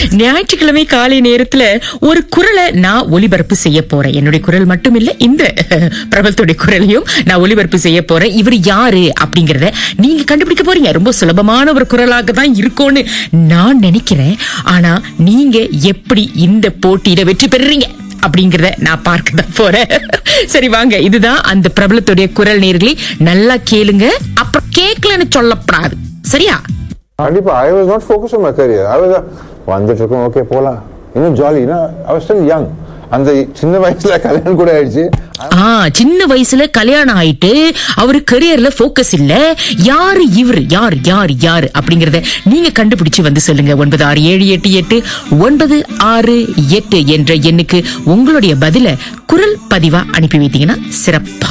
ஞாயிற்றுக்கிழமை காலை நேரத்துல ஒரு குரலை நான் ஒலிபரப்பு செய்ய போறேன் என்னுடைய குரல் மட்டும் இல்ல இந்த பிரபலத்துடைய குரலையும் நான் ஒலிபரப்பு செய்ய போறேன் இவர் யாரு அப்படிங்கறத நீங்க கண்டுபிடிக்க போறீங்க ரொம்ப சுலபமான ஒரு குரலாக தான் இருக்கும்னு நான் நினைக்கிறேன் ஆனா நீங்க எப்படி இந்த போட்டியில வெற்றி பெறுறீங்க அப்படிங்கறத நான் பார்க்க தான் போறேன் சரி வாங்க இதுதான் அந்த பிரபலத்துடைய குரல் நேர்களே நல்லா கேளுங்க அப்புறம் கேட்கலன்னு சொல்லப்படாது சரியா கண்டிப்பா I was not focus on my career I was வந்துட்டு இருக்கோம் ஓகே போலாம் இன்னும் jolly I was still young அந்த சின்ன வயசுல கல்யாணம் கூட ஆயிடுச்சு ஆ சின்ன வயசுல கல்யாணம் ஆயிட்டு அவரு கரியர்ல போக்கஸ் இல்ல யாரு இவரு யார் யார் யார் அப்படிங்கறத நீங்க கண்டுபிடிச்சு வந்து சொல்லுங்க ஒன்பது ஆறு ஏழு எட்டு எட்டு ஒன்பது ஆறு எட்டு என்ற எண்ணுக்கு உங்களுடைய பதில குரல் பதிவா அனுப்பி வைத்தீங்கன்னா சிறப்பா